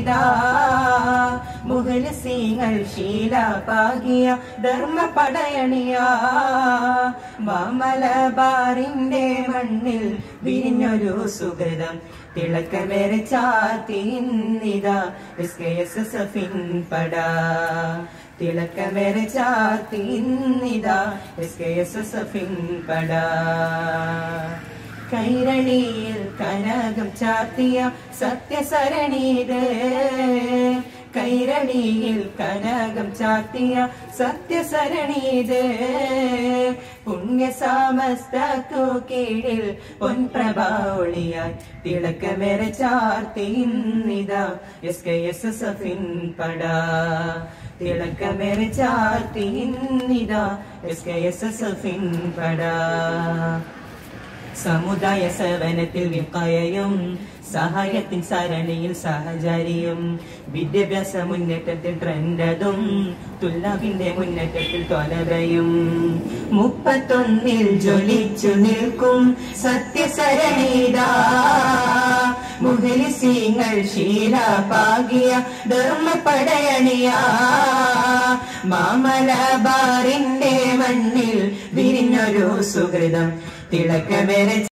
ഇന്നിതാ മുഹലസീങ്ങൾ ശീലാപാകിയ ധർമ്മ പടയണിയ മാമലബാറിന്റെ മണ്ണിൽ വിരിഞ്ഞൊരു സുഹൃതം തിളക്കമേറെ ചാത്തിന്നിതാ എസ് കെ എസ് എസ് എഫിൻ പടാ തിളക്കമേറെ ചാത്തിന്നിതാ എസ് കെ എസ് എസ് എഫിൻ പടാ കൈരളിയിൽ കനകം ചാത്തിയ സത്യസരണീത് കൈരളിയിൽ കനകം ചാത്തിയ സത്യസരണീത് പുണ്യസാമസ്തക്കു കീഴിൽ പൊൻപ്രഭാവളിയായി തിളക്കമേറെ ചാർത്തിന്നിതാ എസ് കെ എസ് എസ് എഫിൻ പടാ തിളക്കമേറെ ചാർത്തിന്നിതാ എസ് കെ എസ് എസ് എഫിൻ പടാ സമുദായ സേവനത്തിൽ വിൽക്കയയും സഹായത്തിൻ സരണിയിൽ സഹചാരിയും വിദ്യാഭ്യാസ മുന്നേറ്റത്തിൽ ട്രെൻഡതും തുല്ലാവിന്റെ മുന്നേറ്റത്തിൽ തൊലതയും മുപ്പത്തൊന്നിൽ ജ്വലിച്ചു നിൽക്കും സത്യസരണീത മുഹലിസീങ്ങൾ ശീലാപാകിയ ധർമ്മപടയണിയ മാമലബാറിന്റെ മണ്ണിൽ വിരിഞ്ഞൊരു സുഹൃതം തിളക്കമേറെ